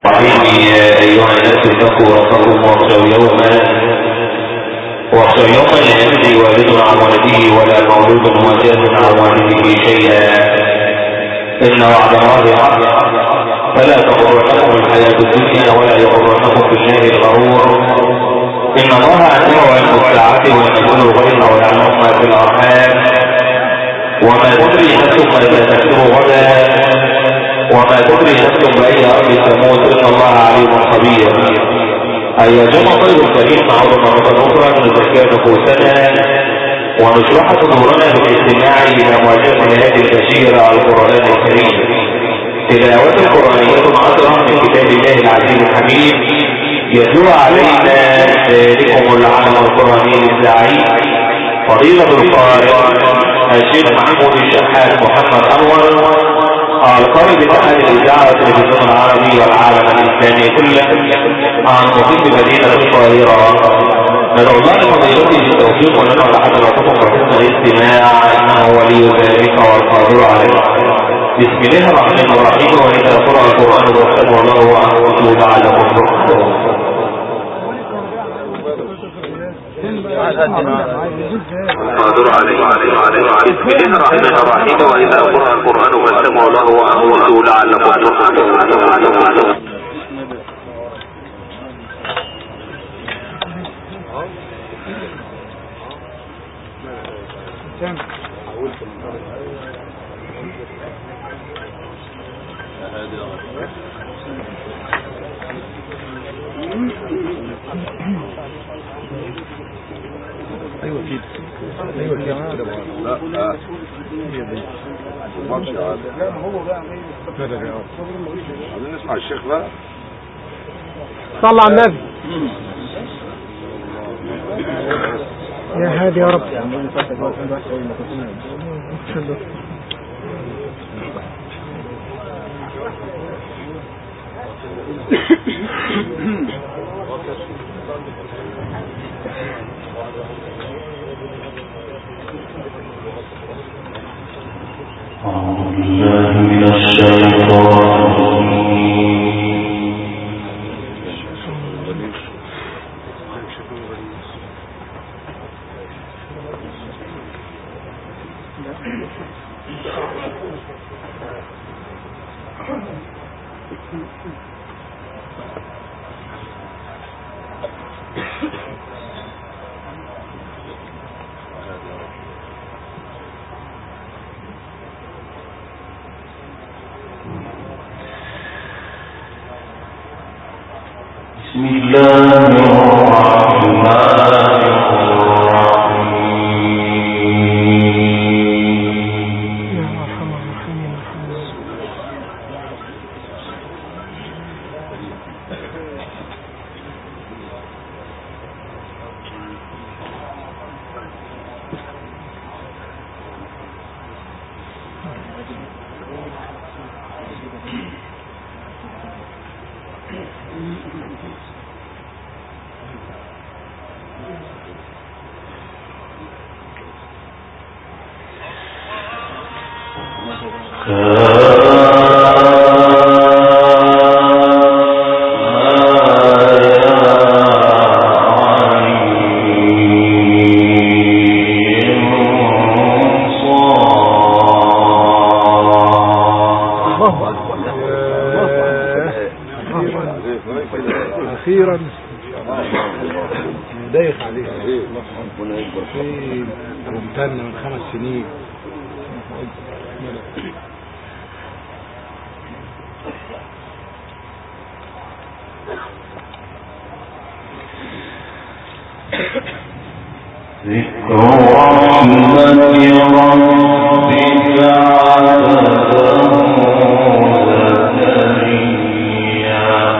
رحيم يا أيها الناس اتقوا ربكم واخشوا يوما واخشوا يوما لا يجزي والد عن ولده ولا مولود مجاز عن والده شيئا إن وعد الله حق فلا تغرنكم الحياة الدنيا ولا يغرنكم بالله الغرور إن الله عنده علم الساعة وينزل الغيث ويعلم ما في الأرحام وما تدري نفس ماذا تكتب غدا وما تدري نفس بأي أرض تموت إن الله عليم خبير أي يجمع طيب الكريم عظم مرة أخرى نزكي نفوسنا ونشرح صدورنا بالاستماع إلى مواجهة هذه البشيرة القرآن الكريم تلاوة قرآنية عطرة من كتاب الله العزيز الحميد يتلو علينا ذلكم العالم القرآني الداعي فضيلة القارئ الشيخ محمود الشحات محمد أنور القائد باتحاد الاذاعه والتلفزيون العربي والعالم الاسلامي كله عن مقيم مدينه القاهره ندعو الله لفضيلته بالتوفيق ونفع لحضراتكم وحسن الاستماع انه ولي ذلك والقادر عليه بسم الله الرحمن الرحيم واذا قرأ القران فاستمعوا له وانصتوا لعلكم ترحمون قادر عليه بسم الله الرحمن الرحيم واذا قرأ القرآن فاستمعوا له وانصتوا لعلكم ترحمون ايوه كده ايوه كده لا لا ماشي عادي لا ما هو بقى كده كده عايزين نسمع الشيخ بقى صلى على النبي يا هادي يا رب أعوذ بالله من الشيطان الرجيم بسم الله الرحمن الرحيم يا ارحم الراحمين ارحم الله. الله اكبر اخيرا دايخ عليك ربنا يكبر في ممتنة من خمس سنين ذكر رحمة ربك عبده زكريا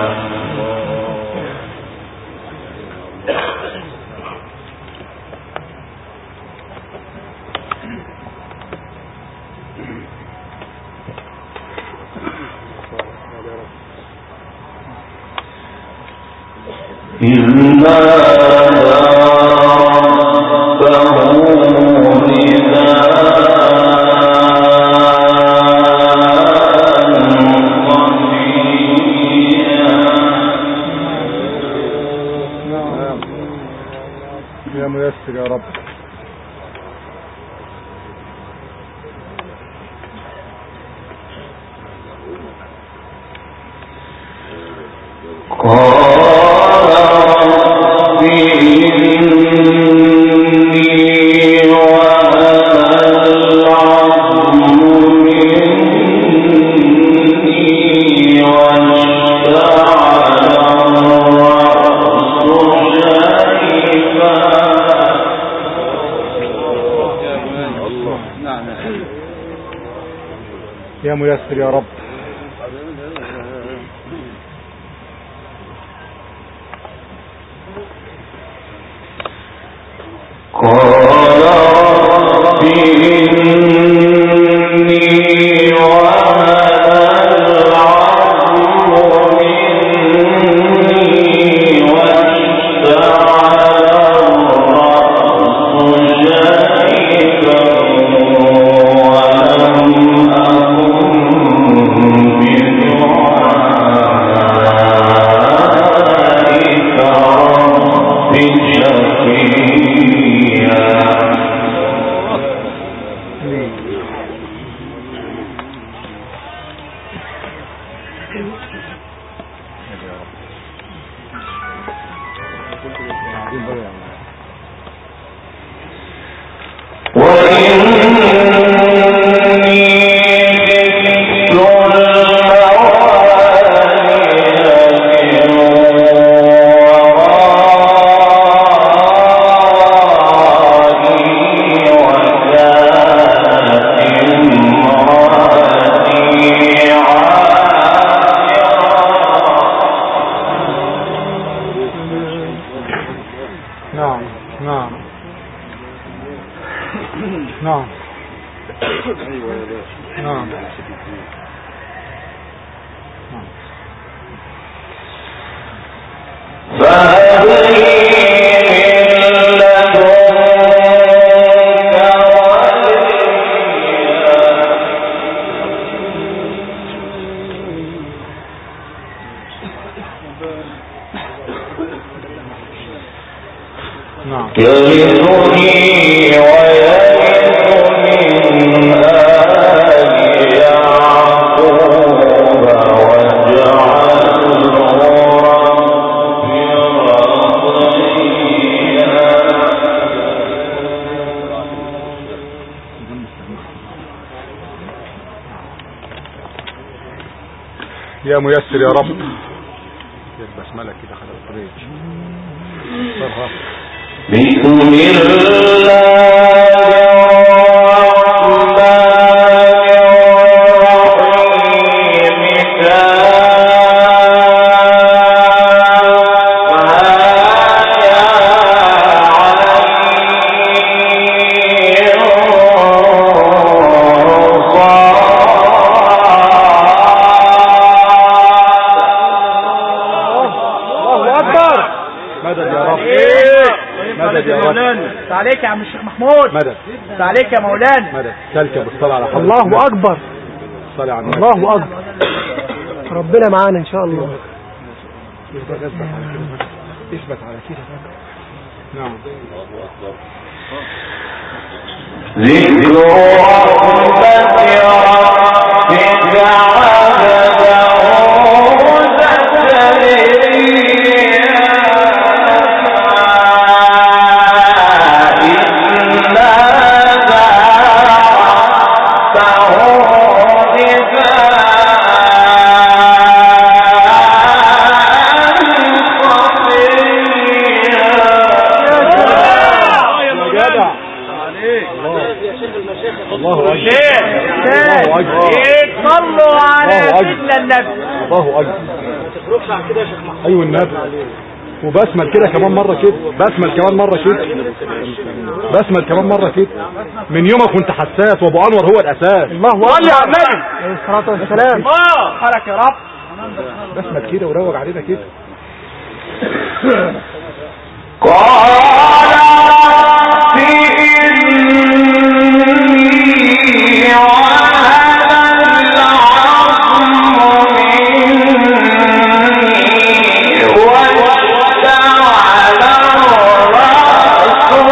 إلا ربه نداء خفيا يا ميسر يا رب يا ميسر يا رب نعم نعم نعم نعم نعم يرثني ويرث من آل يعقوب واجعله رب رضيا يا ميسر يا رب يا البسملة كده خلال الطريق بسم الله الرحمن الرحيم الله أكبر مدد يا رب مدد يا رب عليك يا عم الشيخ محمود مدد عليك يا مولانا مدد سلكة بالصلاة على حضرة الله أكبر الصلاة على النبي الله أكبر ربنا معانا إن شاء الله اثبت على كده نعم ذكر رحمة ربك عبده زكريا إذ نادى ربه يا جدع الله أكبر الله أكبر صلوا على الله أكبر. سيدنا النبي الله أكبر أيوة النبي وبسمل كده كمان مرة كده بسمل كمان مرة كده بسمل كمان مرة كده من يومك وانت حساس وابو انور هو الاساس الله صلي على النبي عليه الصلاة والسلام الله حرك يا رب بسمل كده وروج علينا كده قال رب إني وهن العظم مني واشتعل الرأس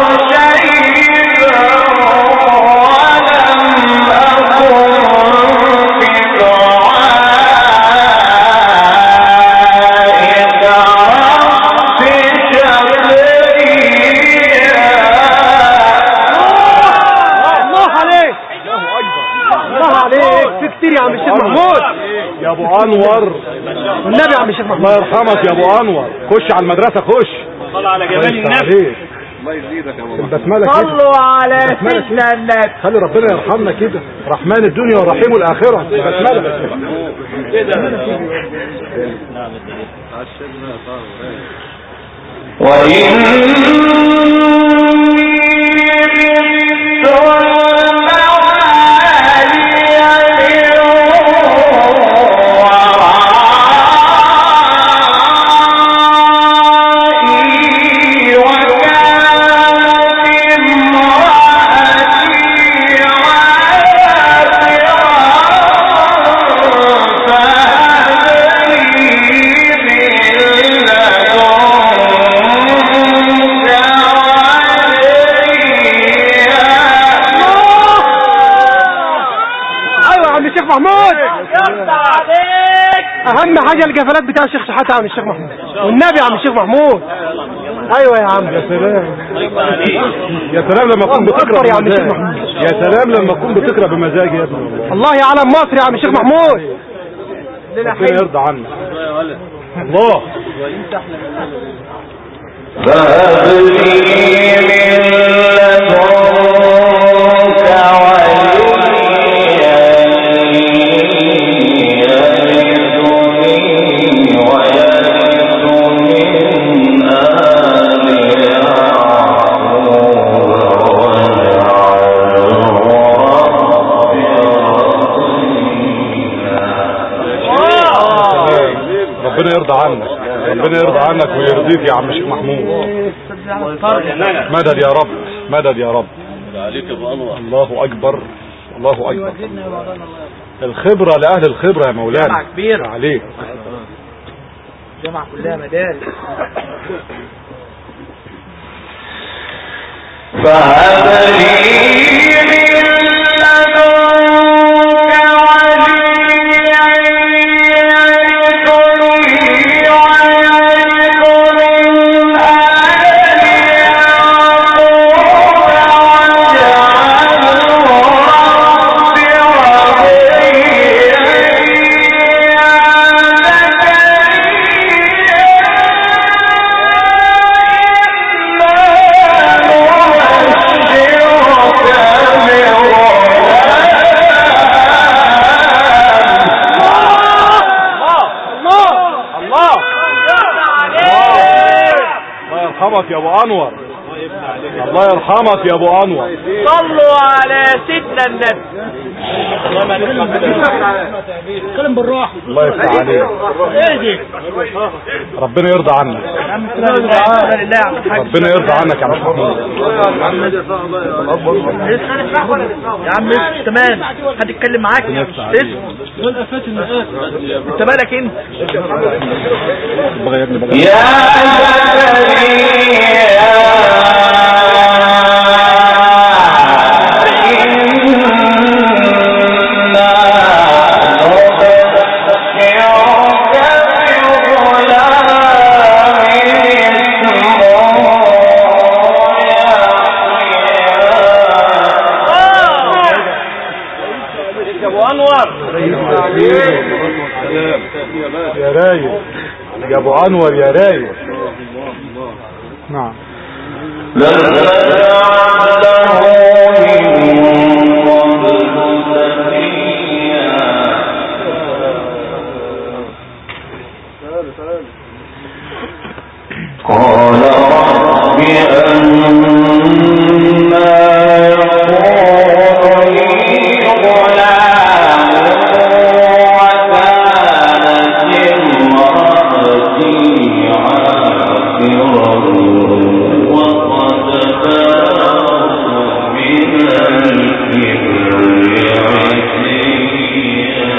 انور والنبي يا عم الشيخ الله محمود يرحمك يا ابو انور خش على المدرسه خش صل على الله جمال يفتح النبي عليك البسمله كده صلوا على بسملة سيدنا النبي خلي ربنا يرحمنا كده رحمن الدنيا ورحيم الاخره بسمله ايوه يا عم الشيخ محمود يرضى عليك اهم حاجه القفلات بتاع الشيخ شحاته يا عم الشيخ محمود والنبي يا عم الشيخ محمود ايوه يا عم يا سلام يا سلام لما اكون بتقرا أكبر يا عم بمزاج الشيخ محمود. يا سلام لما اكون بتقرا بمزاج يا ابني والله الله يعلم مصر يا عم الشيخ محمود ربنا يرضى عنك الله ربنا يرضى عنك ربنا يرضى عنك ويرضيك يا عم الشيخ محمود مدد يا رب مدد يا رب الله اكبر الله اكبر الخبرة لأهل الخبرة يا مولانا جامعة كبيرة. عليك جامعة كلها مدارس الله يرحمك يا ابو انور الله يرحمك يا ابو انور صلوا على سيدنا النبي اتكلم بالراحه الله يفتح عليك ايه دي ربنا يرضى عنك يا عم سلام لله يا عم الحاج ربنا يرضى عنك يا عم محمود يا عم اسم تمام حد يتكلم معاك اسم انت مالك انت يا ابو انور يا رايق يا ابو انور يا رايق نعم قال رب أنا يكون لي غلام وكانت امرأتي عاقرا وقد بلغت من الكبر عتيا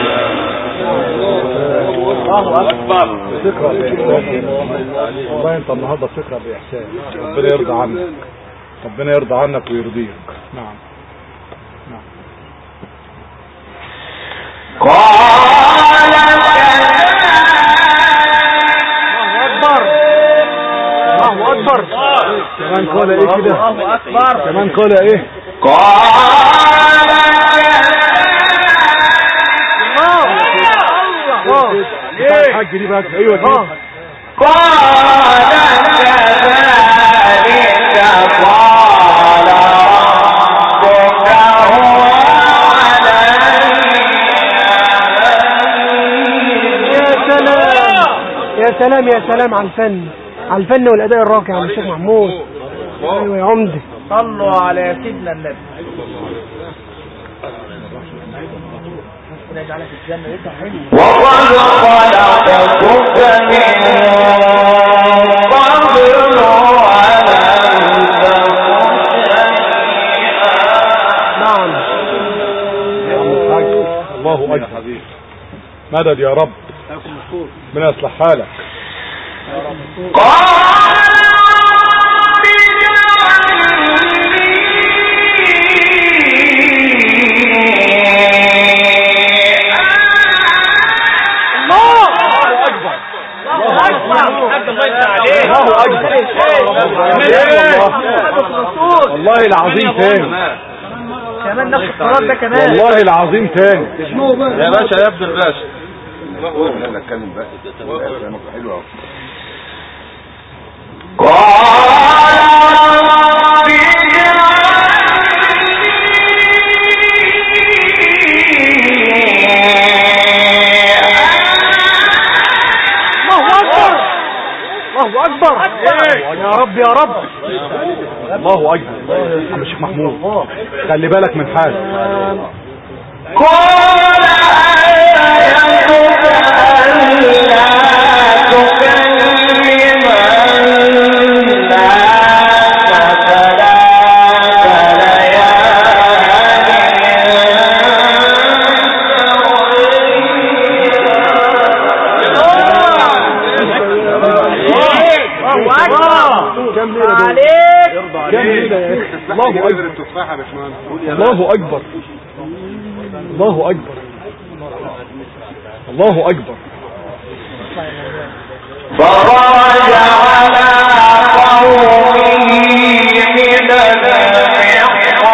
الله اكبر تقرا باحسان والله انت النهارده بتقرا باحسان ربنا يرضى عنك ربنا يرضى عنك ويرضيك نعم نعم الله اكبر كمان قال ايه كده الله اكبر كمان قال ايه الله الحاج دي بقى ايوه دي اه قال كذلك قال ربك هو يا سلام يا سلام يا سلام على الفن على الفن والاداء الراقي يا عم الشيخ محمود ايوه يا عمده صلوا على سيدنا النبي ربنا يجعلك في الجنة يبقى حلو وقد خلقتك من قبل ولم تك نعم يا عم الحاج الله اكبر مدد يا رب ربنا يصلح حالك الله اكبر والله العظيم تاني كمان نفس القرار ده كمان والله العظيم تاني يا باشا يا ابن الباشا لا اتكلم بقى كلامك حلو اهو الله اكبر يا رب يا رب الله اكبر عم الشيخ محمود خلي بالك من حالك كم ليلة دول؟ كم ليلة يا اخي الله اكبر التفاحه يا باشمهندس الله اكبر الله اكبر الله اكبر فخرج على قومه من المحراب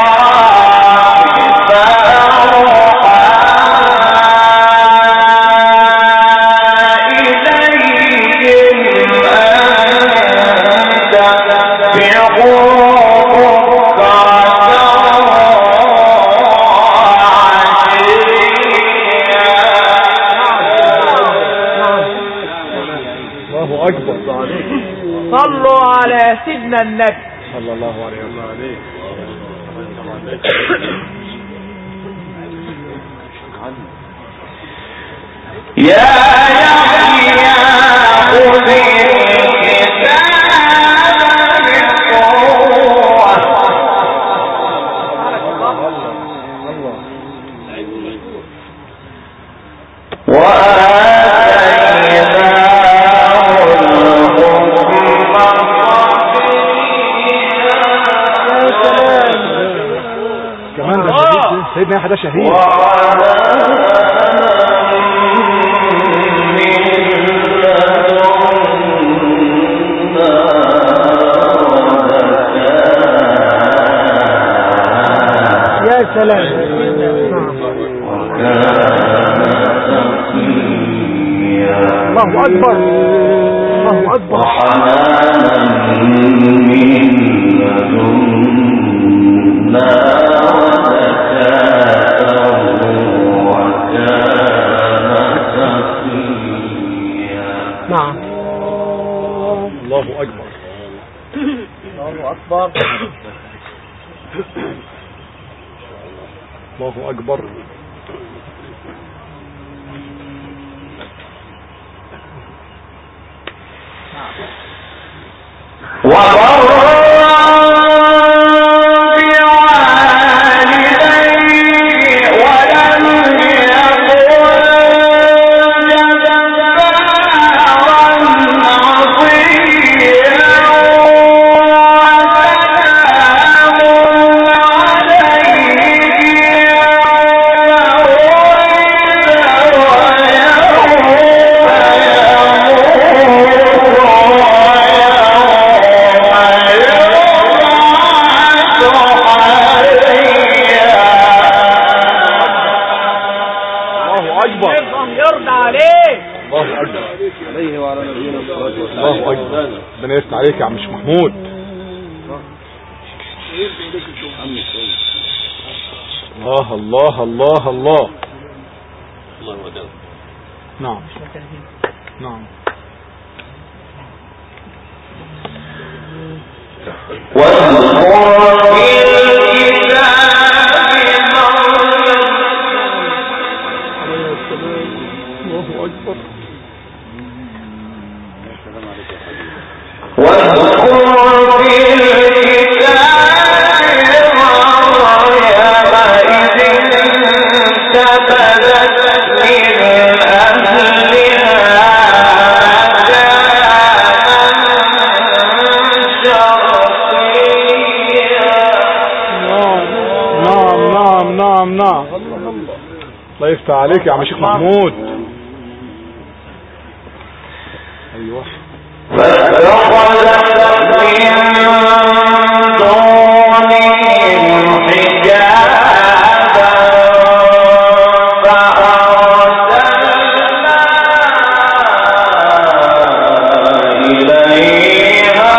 فأوحى إليهم أن تسبحوا الله اكبر صلوا على سيدنا النبي صلى الله عليه وسلم يا يحيى خذ الكتاب بقوة وآتيناه الحكم كمان ده شهيد سيدنا يحيى ده شهيد يا سلام نعم الله اكبر الله اكبر نعم الله اكبر الله أكبر الله اكبر Yeah. الله اكبر ربنا يفتح عليك يا عم شيخ محمود الله الله الله الله نعم نعم واذكر في الكتاب مريم الله اكبر واذكر في الكتاب مريم إذ انتبذت من أهلها نعم نعم نعم نعم الله يفتح عليك يا عم شيخ محمود ايوه فاتخذت من دونهم حجابا فأرسلنا إليها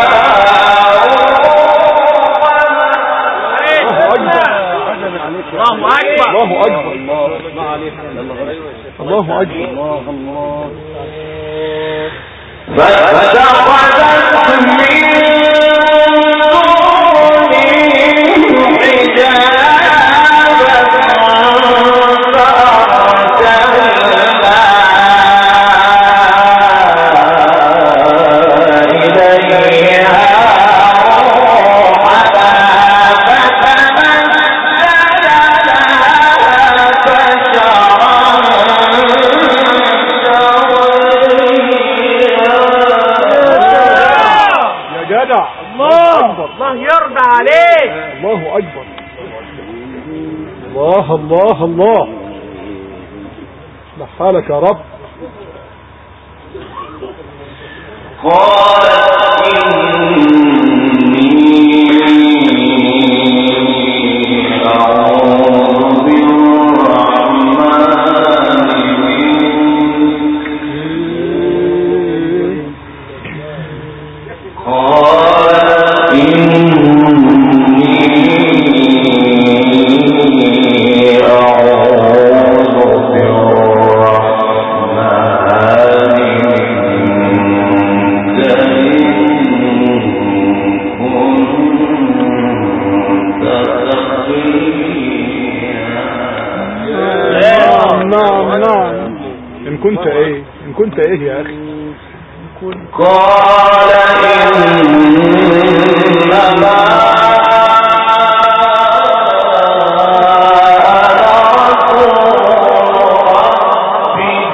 الله اكبر الله اكبر الله اكبر فاتخذت من دونهم حجابا فأرسلنا إليها روحنا فتمثل لها يا جدع الله الله يرضى عليك الله اكبر الله الله الله اصلح حالك يا رب قالت إني أعوذ بالرحمن منك قالت إني أعوذ بالرحمن منك إن كنت تقيا نعم نعم نعم ان كنت ايه ان كنت ايه يا اخي قال إنما أنا رسول ربك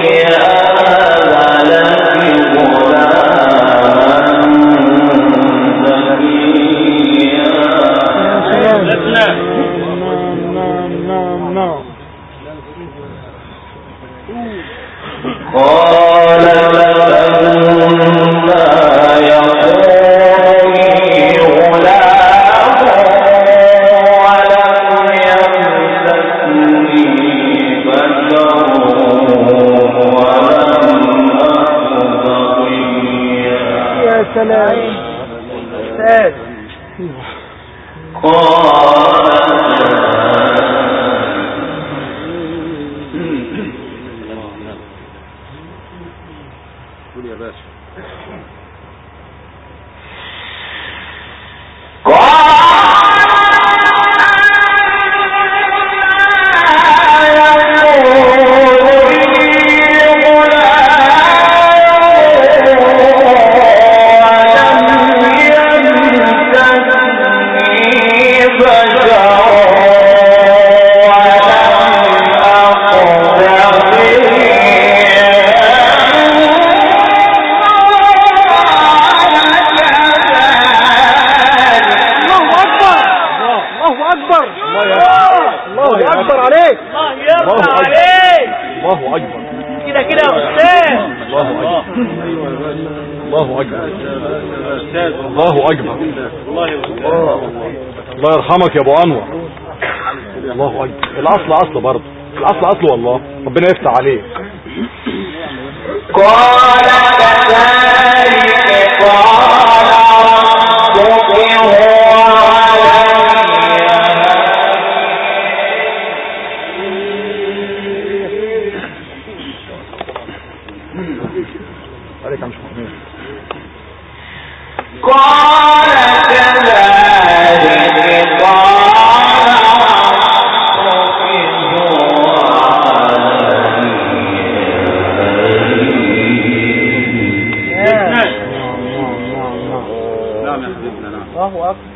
لآل لك غلاما زكيا نعم نعم نعم نعم قال فلما يقول لي غلام ولم يمسسني بشر ولم أك بغيا يا سلام استاذ قول يا باشا الله اكبر الله اكبر الله اكبر عليك الله يرضى الله أكبر. عليك الله اكبر كده كده يا استاذ الله اكبر الله اكبر الله اكبر الله يرحمك يا ابو انور الله اكبر الاصل اصل برضه الاصل اصل والله ربنا يفتح عليك قال كذلك قال ربك هو عليك يا مش محمود قال كذلك قال ربك هو نعم يا حبيبنا نعم الله اكبر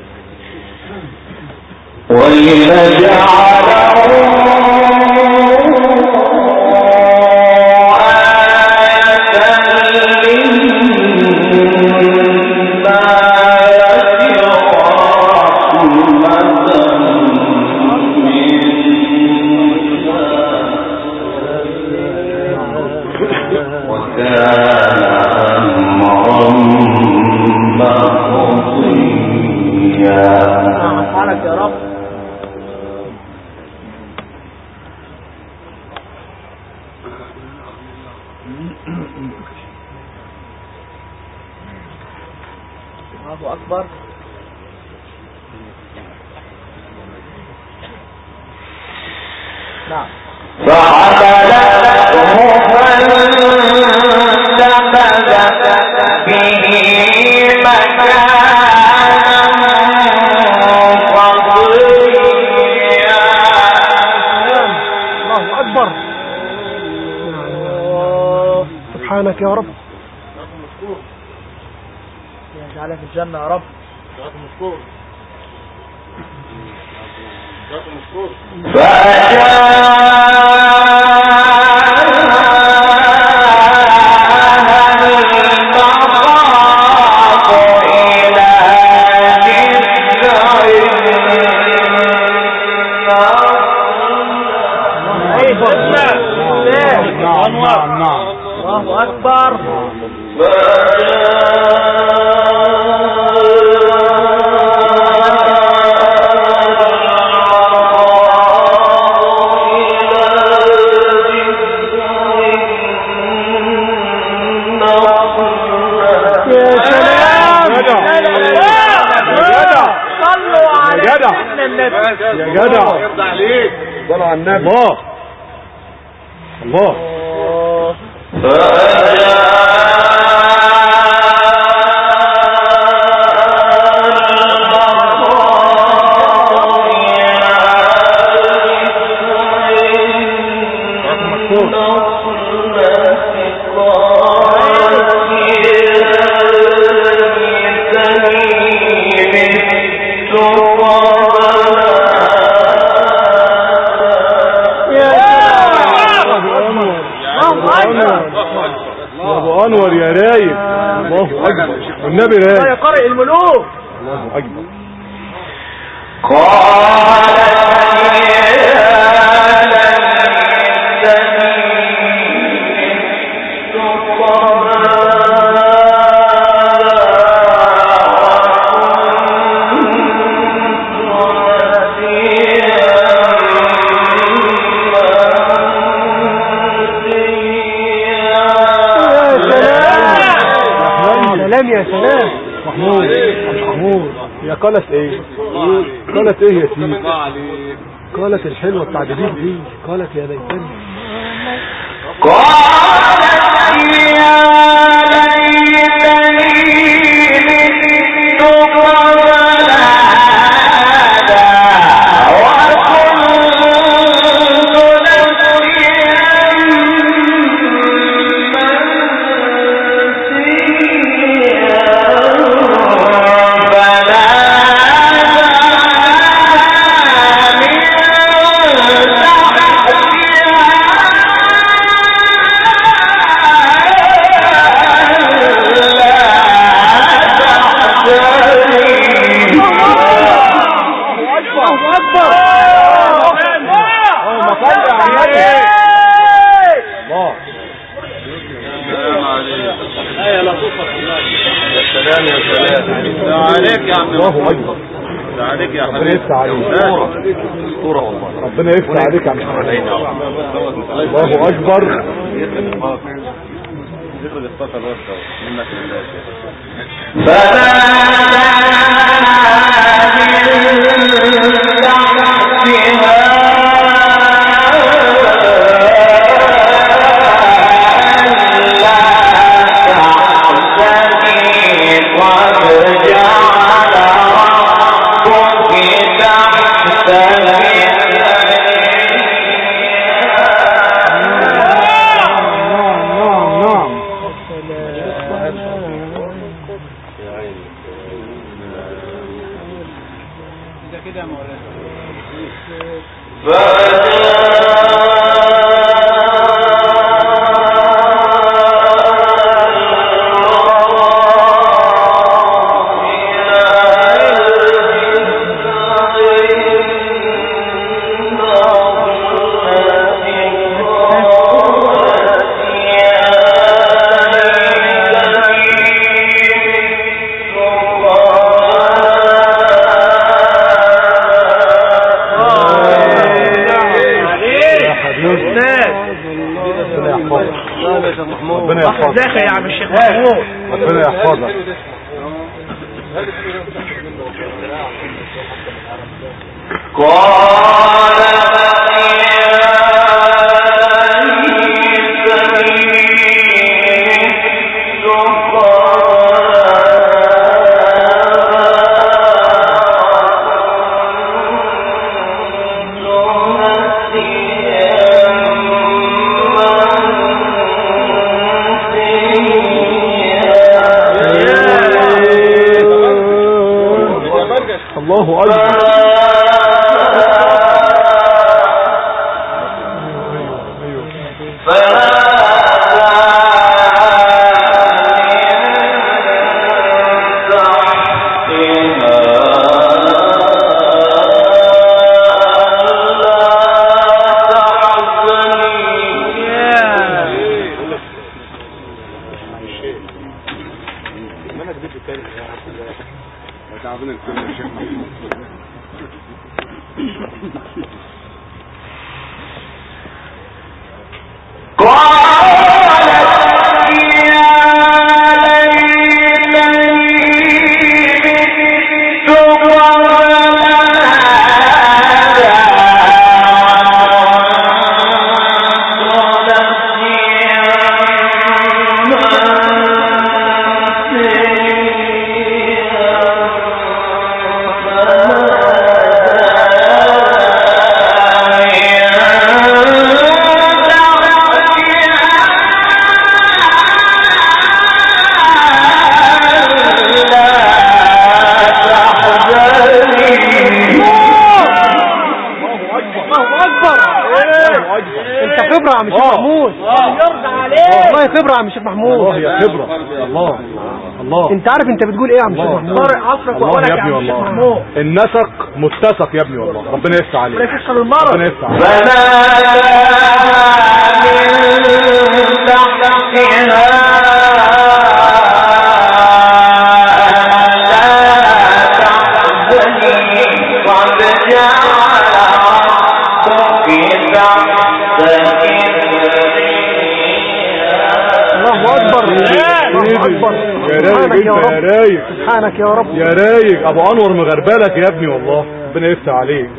وكان أمرا مقضيا سبحانك يا رب الله اكبر نعم فحملته فانتبذت به مكانا قصيا الله أكبر سبحانك يا رب يجعلها في الجنة يا رب نعم نعم نعم الله اكبر يا سلام جدع. لا لا لا. يا جدع. صلوا على يا جدع. سيدنا النبي يا جدع يرضى عليك صلى على النبي الله الله يا سلام الله اكبر يا ابو انور يا رايق الله اكبر والنبي الله رايق يقرئ الملوك الله اكبر يا سلام سلام يا سلام محمود محمود يا قالت ايه قالت ايه يا سيدي قالت الحلوه بتاع جديد دي قالت يا ليتني الله أكبر الله يا سلام يا سلام ده عليك يا عم الله اكبر ده عليك يا ربنا حبيبي يفتح عليك اسطوره والله ربنا يفتح عليك يا محمد الله اكبر افرض اختفى الواد ده منك لله نعم نعم يا حبيبي ربنا يحفظك ربنا يحفظك ازيك يا عم الشيخ محمود ربنا يحفظك الله اكبر تعبنا الكل يا شيخ انت خبرة يا عم الشيخ محمود والله خبرة يا عم الشيخ محمود الله يا خبرة الله الله انت عارف انت بتقول ايه يا عم الشيخ الله. محمود طارق عصرك الله وأولك يا يا ابني عم الشيخ والله محمود النسق متسق يا ابني والله ربنا يفتح عليك ولا تشغل المرض ربنا يفتح عليك الله اكبر الله اكبر يا رايق انت يا سبحانك يا رب رايق سبحانك يا رب يا رايق ابو انور مغربلك يا ابني والله ربنا يفتح عليك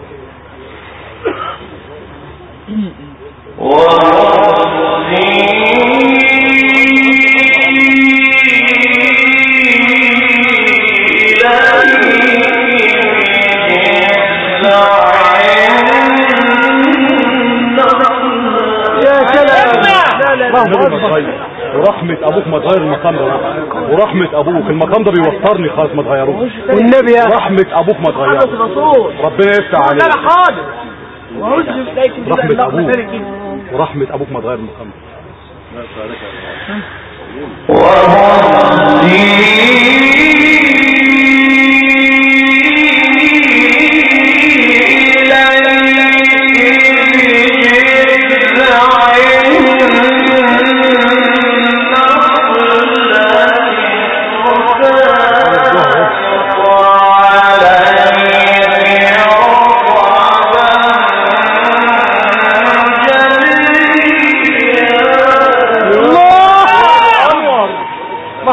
يا سلام لا لا النبي ما تغير ورحمة ابوك ما تغير المقام ده ورحمة ابوك المقام ده بيوترني خالص ما تغيروش والنبي يا رحمة ابوك ما تغيروش الرسول ربنا يفتح عليك انا حاضر وعوز إليك من رحمة الله ابوك ذلك ورحمة ابوك ما تغير المقام ده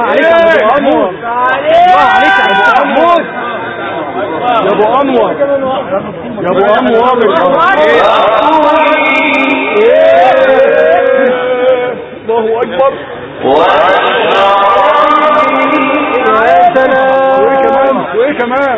عليك يا ابو انور الله عليك يا ابو محمود يا ابو انور يا ابو انور الله اكبر يا سلام وايه كمان وايه كمان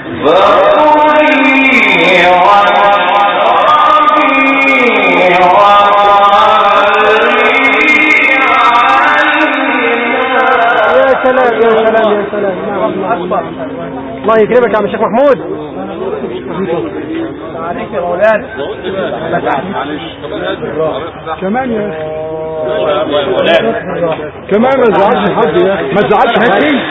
يا سلام يا سلام يا سلام نعم نعم الله يكرمك يا عم الشيخ محمود عليك يا مولانا كمان يا اخي كمان ما تزعلش حد يا اخي ما تزعلش حد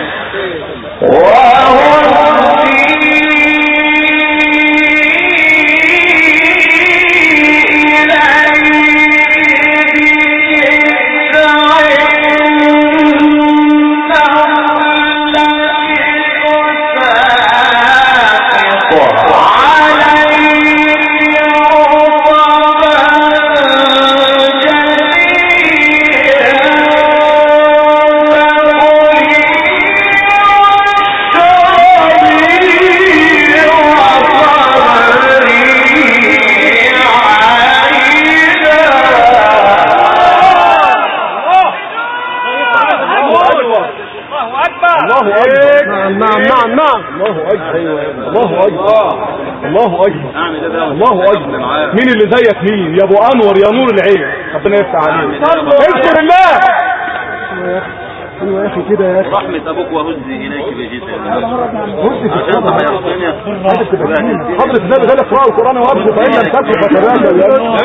الله اكبر نعم نعم نعم نعم الله اكبر الله اكبر الله اكبر الله اكبر مين اللي زيك مين يا ابو انور يا نور العين ربنا يفتح عليك اذكر الله ايوه يا اخي كده يا اخي رحمة أبوك وهزي إليك بجسد بص في عشان الصبر تحيصني حضرة النبي قال اقرأوا القرآن وابشوا فإن لم تكن فتراجعوا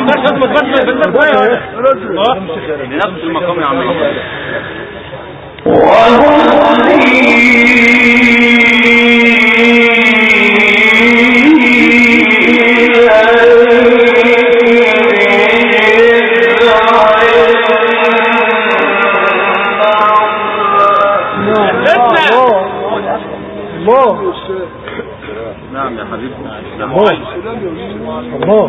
يا ابني لنفس المقام يا عم الله نعم يا حبيبي نعم الله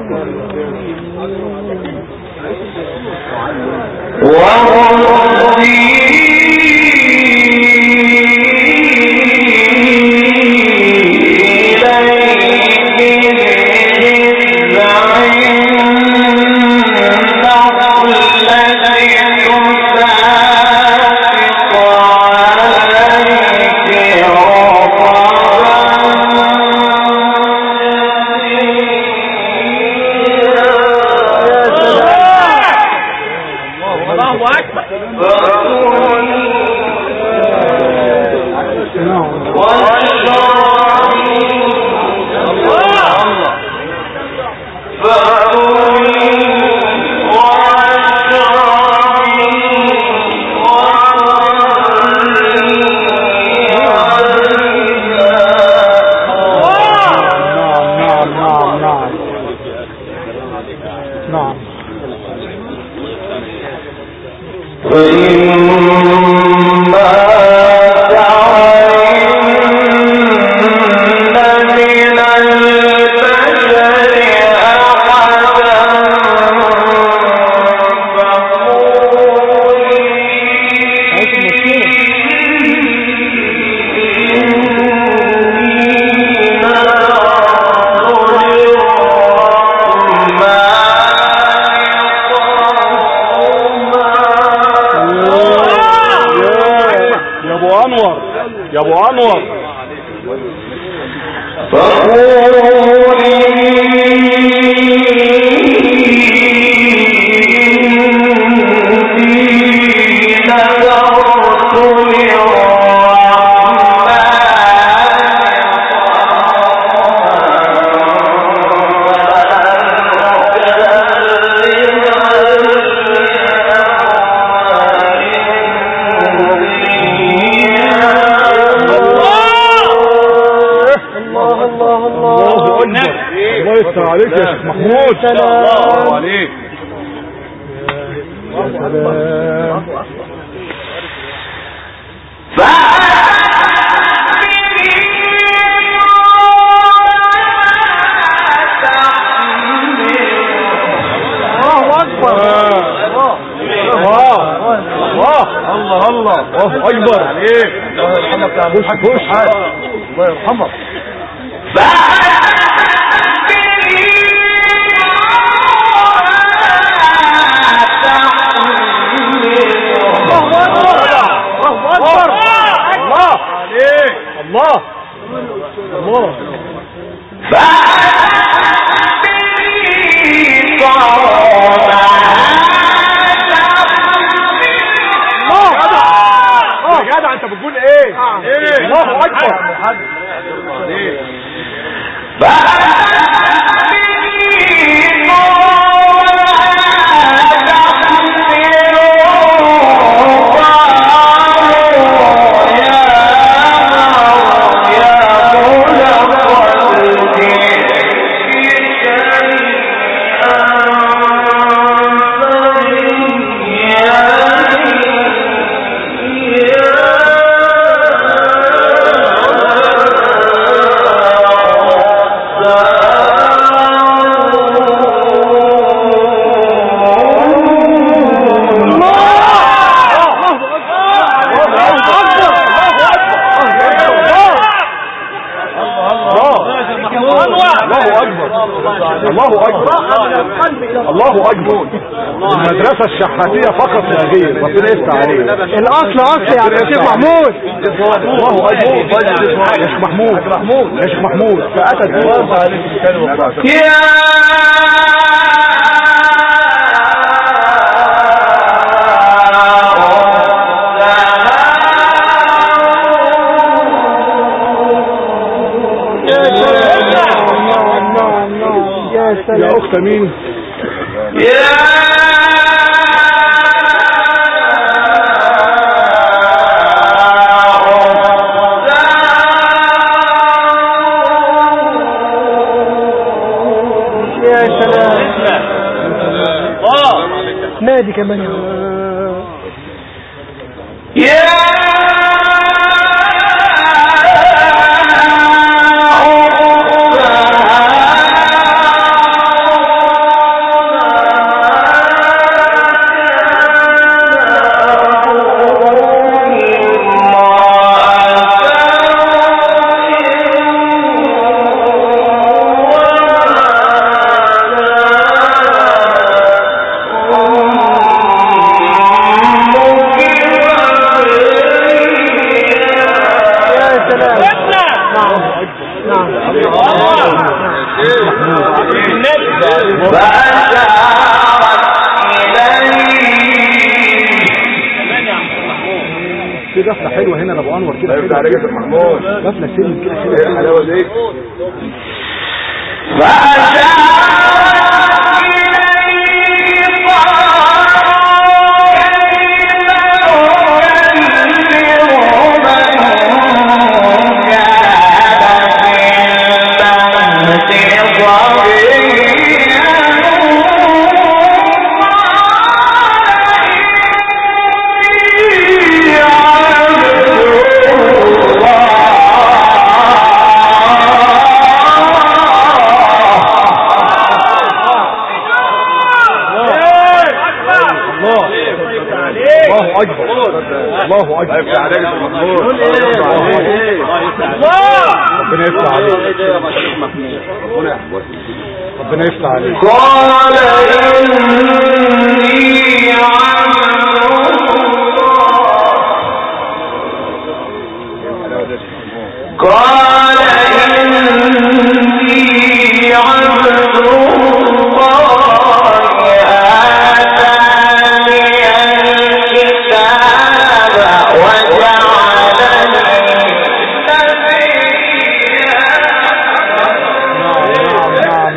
الله اكبر نعم نعم نعم نعم نعم نعم يا ابو انور يا ابو انور الله الله الله الله اكبر الله يفتح عليك يا شيخ محمود سلام عليك يا سلام الله اكبر الله الله الله الله اكبر الله يرحمك يا خش خش الله يرحمك الله الله الله يا جدع انت بتقول ايه الله اكبر الله اكبر الله اكبر الله اكبر المدرسة الشحاتية فقط لا غير ربنا يفتح عليك الاصل اصل يا عبد الشيخ محمود الله اكبر يا شيخ محمود يا شيخ محمود فأتت يا يا سلام اخت مين يا سلام نادي كمان يا عم. يا سلام نعم نعم في غفلة حلوة هنا لابو انور كده يفتح عليك يا شيخ محمود غفلة سن كده ايه حلوة الحلاوه دي الله الله اكبر الله اكبر يفتح عليك يا شيخ محمود ربنا يفتح عليك ربنا يفتح عليك نعم نعم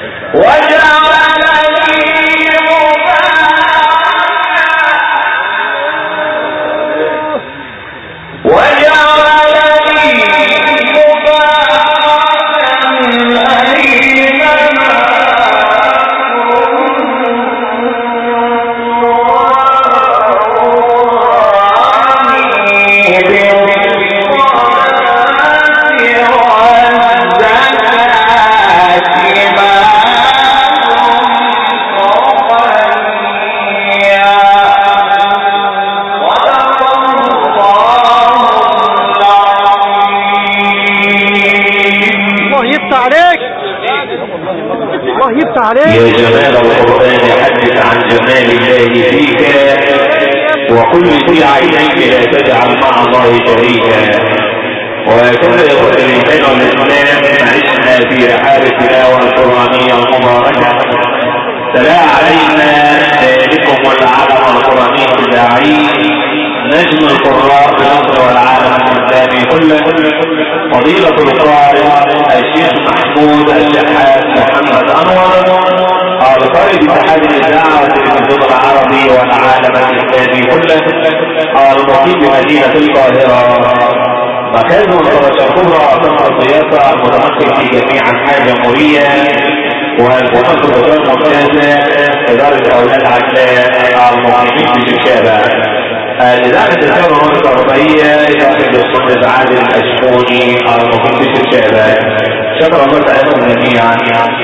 نعم عليك يا جمال القرآن حدث عن جمال الله فيك وكل ذي عينيك لا تجعل مع الله شريكا وكما يقول الإنسان والإسلام عشنا في رحاب التلاوة القرآنية المباركة تلا علينا ذلكم والعالم القرآني الداعي نجم القراء في مصر والعالم الإسلامي كله فضيلة القارئ الشيخ محمود الشحات محمد أنور القائد اتحاد الإذاعة والتلفزيون العربي والعالم الإسلامي كله المقيم بمدينة القاهرة مكان الدرجة الكبرى تم الضيافة المتمثل في جميع أنحاء الجمهورية والمنصب الدكتور ممتازة إدارة أولاد عشاء المقيمين في شبشابة الإذاعة الرسالة الغربية يأخذ الصندوق عادل الأشكوني المقيم في شبشابة شكرا الله تعالى جميعا